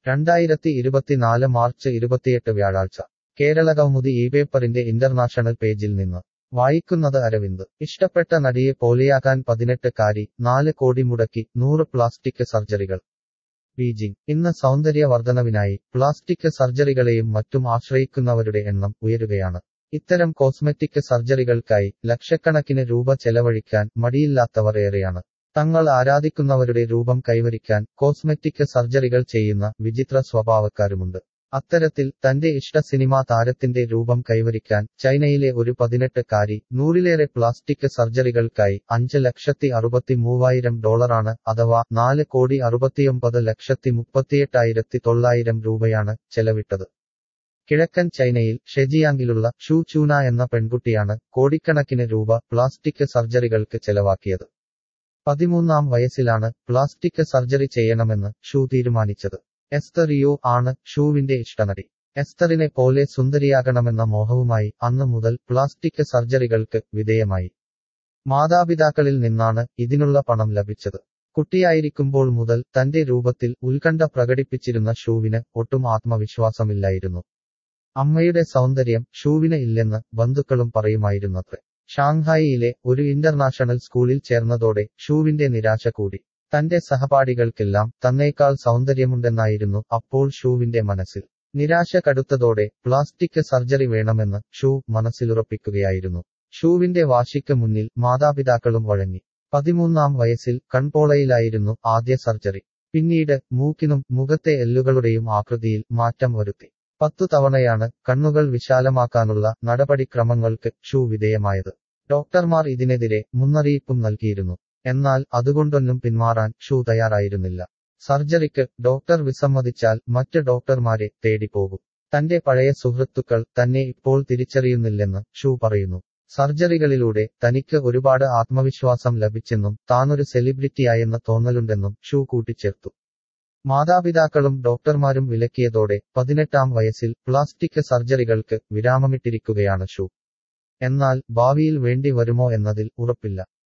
രണ്ടായിരത്തി ഇരുപത്തിനാല് മാർച്ച് ഇരുപത്തിയെട്ട് വ്യാഴാഴ്ച കേരള കൗമുദി ഈ പേപ്പറിന്റെ ഇന്റർനാഷണൽ പേജിൽ നിന്ന് വായിക്കുന്നത് അരവിന്ദ് ഇഷ്ടപ്പെട്ട നടിയെ പോലെയാകാൻ പതിനെട്ട് കാരി നാല് കോടി മുടക്കി നൂറ് പ്ലാസ്റ്റിക് സർജറികൾ ബീജിംഗ് ഇന്ന് സൗന്ദര്യവർദ്ധനവിനായി പ്ലാസ്റ്റിക് സർജറികളെയും മറ്റും ആശ്രയിക്കുന്നവരുടെ എണ്ണം ഉയരുകയാണ് ഇത്തരം കോസ്മെറ്റിക് സർജറികൾക്കായി ലക്ഷക്കണക്കിന് രൂപ ചെലവഴിക്കാൻ മടിയില്ലാത്തവർ ഏറെയാണ് തങ്ങൾ ആരാധിക്കുന്നവരുടെ രൂപം കൈവരിക്കാൻ കോസ്മെറ്റിക് സർജറികൾ ചെയ്യുന്ന വിചിത്ര സ്വഭാവക്കാരുമുണ്ട് അത്തരത്തിൽ തന്റെ ഇഷ്ട സിനിമാ താരത്തിന്റെ രൂപം കൈവരിക്കാൻ ചൈനയിലെ ഒരു പതിനെട്ട് കാരി നൂറിലേറെ പ്ലാസ്റ്റിക് സർജറികൾക്കായി അഞ്ച് ലക്ഷത്തി അറുപത്തി മൂവായിരം ഡോളറാണ് അഥവാ നാല് കോടി അറുപത്തിയൊമ്പത് ലക്ഷത്തി മുപ്പത്തിയെട്ടായിരത്തി തൊള്ളായിരം രൂപയാണ് ചെലവിട്ടത് കിഴക്കൻ ചൈനയിൽ ഷെജിയാങ്ങിലുള്ള ഷൂ ചൂന എന്ന പെൺകുട്ടിയാണ് കോടിക്കണക്കിന് രൂപ പ്ലാസ്റ്റിക് സർജറികൾക്ക് ചെലവാക്കിയത് പതിമൂന്നാം വയസ്സിലാണ് പ്ലാസ്റ്റിക് സർജറി ചെയ്യണമെന്ന് ഷൂ തീരുമാനിച്ചത് എസ്തറിയോ ആണ് ഷൂവിന്റെ ഇഷ്ടനടി എസ്തറിനെ പോലെ സുന്ദരിയാകണമെന്ന മോഹവുമായി അന്ന് മുതൽ പ്ലാസ്റ്റിക് സർജറികൾക്ക് വിധേയമായി മാതാപിതാക്കളിൽ നിന്നാണ് ഇതിനുള്ള പണം ലഭിച്ചത് കുട്ടിയായിരിക്കുമ്പോൾ മുതൽ തന്റെ രൂപത്തിൽ ഉത്കണ്ഠ പ്രകടിപ്പിച്ചിരുന്ന ഷൂവിന് ഒട്ടും ആത്മവിശ്വാസമില്ലായിരുന്നു അമ്മയുടെ സൗന്ദര്യം ഷൂവിന് ഇല്ലെന്ന് ബന്ധുക്കളും പറയുമായിരുന്നത്രേ ഷാങ്ഹായിയിലെ ഒരു ഇന്റർനാഷണൽ സ്കൂളിൽ ചേർന്നതോടെ ഷൂവിന്റെ നിരാശ കൂടി തന്റെ സഹപാഠികൾക്കെല്ലാം തന്നേക്കാൾ സൗന്ദര്യമുണ്ടെന്നായിരുന്നു അപ്പോൾ ഷൂവിന്റെ മനസ്സിൽ നിരാശ കടുത്തതോടെ പ്ലാസ്റ്റിക് സർജറി വേണമെന്ന് ഷൂ മനസ്സിലുറപ്പിക്കുകയായിരുന്നു ഷൂവിന്റെ വാശിക്ക് മുന്നിൽ മാതാപിതാക്കളും വഴങ്ങി പതിമൂന്നാം വയസ്സിൽ കൺപോളയിലായിരുന്നു ആദ്യ സർജറി പിന്നീട് മൂക്കിനും മുഖത്തെ എല്ലുകളുടെയും ആകൃതിയിൽ മാറ്റം വരുത്തി പത്തു തവണയാണ് കണ്ണുകൾ വിശാലമാക്കാനുള്ള നടപടിക്രമങ്ങൾക്ക് ഷൂ വിധേയമായത് ഡോക്ടർമാർ ഇതിനെതിരെ മുന്നറിയിപ്പും നൽകിയിരുന്നു എന്നാൽ അതുകൊണ്ടൊന്നും പിന്മാറാൻ ഷൂ തയ്യാറായിരുന്നില്ല സർജറിക്ക് ഡോക്ടർ വിസമ്മതിച്ചാൽ മറ്റ് ഡോക്ടർമാരെ തേടിപ്പോകും തന്റെ പഴയ സുഹൃത്തുക്കൾ തന്നെ ഇപ്പോൾ തിരിച്ചറിയുന്നില്ലെന്ന് ഷൂ പറയുന്നു സർജറികളിലൂടെ തനിക്ക് ഒരുപാട് ആത്മവിശ്വാസം ലഭിച്ചെന്നും താനൊരു സെലിബ്രിറ്റിയായെന്ന തോന്നലുണ്ടെന്നും ഷൂ കൂട്ടിച്ചേർത്തു മാതാപിതാക്കളും ഡോക്ടർമാരും വിലക്കിയതോടെ പതിനെട്ടാം വയസ്സിൽ പ്ലാസ്റ്റിക് സർജറികൾക്ക് വിരാമമിട്ടിരിക്കുകയാണ് ഷൂ എന്നാൽ ഭാവിയിൽ വേണ്ടി വരുമോ എന്നതിൽ ഉറപ്പില്ല